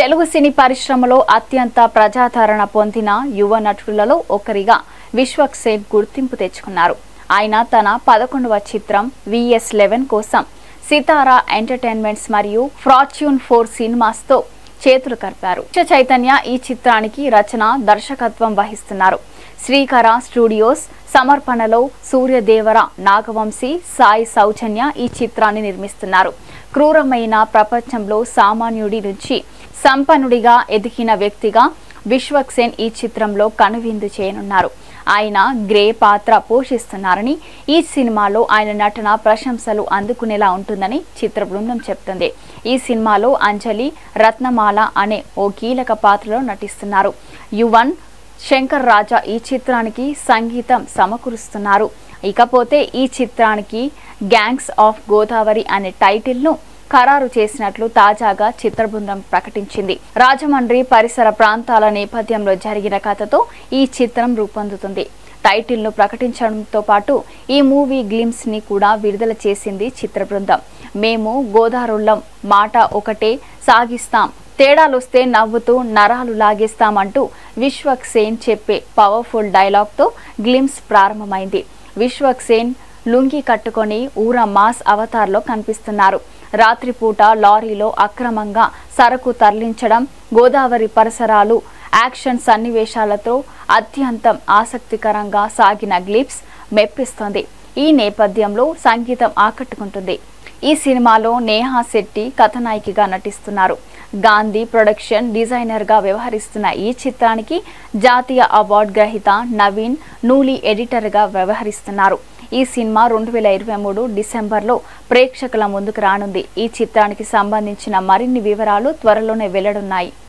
తెలుగు సినీ పరిశ్రమలో అత్యంత ప్రజాదరణ పొందిన యువ నటులలో ఒకరిగా విశ్వక్ సేన్ గుర్తింపు తెచ్చుకున్నారు ఆయన తన పదకొండవ చిత్రం విఎస్ లెవెన్ కోసం సితారా ఎంటర్టైన్మెంట్స్ మరియు ఫార్చ్యూన్ ఫోర్ సినిమాస్తో చేతులు కలిపారు విశ్వ చైతన్య ఈ చిత్రానికి రచన దర్శకత్వం వహిస్తున్నారు శ్రీకర స్టూడియోస్ సమర్పణలో సూర్యదేవర నాగవంశీ సాయి సౌజన్య ఈ చిత్రాన్ని నిర్మిస్తున్నారు క్రూరమైన ప్రపంచంలో సామాన్యుడి నుంచి సంపన్నుడిగా ఎదిగిన వ్యక్తిగా విశ్వక్ సేన్ ఈ చిత్రంలో కనువిందు చేయనున్నారు ఆయన గ్రే పాత్ర పోషిస్తున్నారని ఈ సినిమాలో ఆయన నటన ప్రశంసలు అందుకునేలా ఉంటుందని చిత్ర బృందం చెప్తుంది ఈ సినిమాలో అంజలి రత్నమాల అనే ఓ కీలక పాత్రలో నటిస్తున్నారు యువన్ శంకర్ రాజా ఈ చిత్రానికి సంగీతం సమకూరుస్తున్నారు ఇకపోతే ఈ చిత్రానికి గ్యాంగ్స్ ఆఫ్ గోదావరి అనే టైటిల్ను ఖరారు చేసినట్లు తాజాగా చిత్ర బృందం ప్రకటించింది రాజమండ్రి పరిసర ప్రాంతాల నేపథ్యంలో జరిగిన కథతో ఈ చిత్రం రూపొందుతుంది టైటిల్ను ప్రకటించడంతో పాటు ఈ మూవీ గ్లిమ్స్ ని కూడా విడుదల చేసింది చిత్ర బృందం మేము గోదారుళ్ళం మాట ఒకటే సాగిస్తాం తేడాలొస్తే నవ్వుతూ నరాలు లాగేస్తామంటూ విశ్వక్ సేన్ చెప్పే పవర్ఫుల్ డైలాగ్తో గ్లిమ్స్ ప్రారంభమైంది విశ్వక్ సేన్ లుంగి కట్టుకొని ఊర మాస్ అవతార్లో కనిపిస్తున్నారు రాత్రిపూట లారీలో అక్రమంగా సరకు తరలించడం గోదావరి పరిసరాలు యాక్షన్ సన్నివేశాలతో అత్యంతం ఆసక్తికరంగా సాగిన గ్లిప్స్ మెప్పిస్తోంది ఈ నేపథ్యంలో సంగీతం ఆకట్టుకుంటుంది ఈ సినిమాలో నేహా శెట్టి కథనాయికగా నటిస్తున్నారు గాంధీ ప్రొడక్షన్ డిజైనర్గా వ్యవహరిస్తున్న ఈ చిత్రానికి జాతీయ అవార్డు గ్రహీత నవీన్ నూలి ఎడిటర్గా వ్యవహరిస్తున్నారు ఈ సినిమా రెండు వేల ఇరవై మూడు డిసెంబర్లో ప్రేక్షకుల ముందుకు రానుంది ఈ చిత్రానికి సంబంధించిన మరిన్ని వివరాలు త్వరలోనే వెల్లడున్నాయి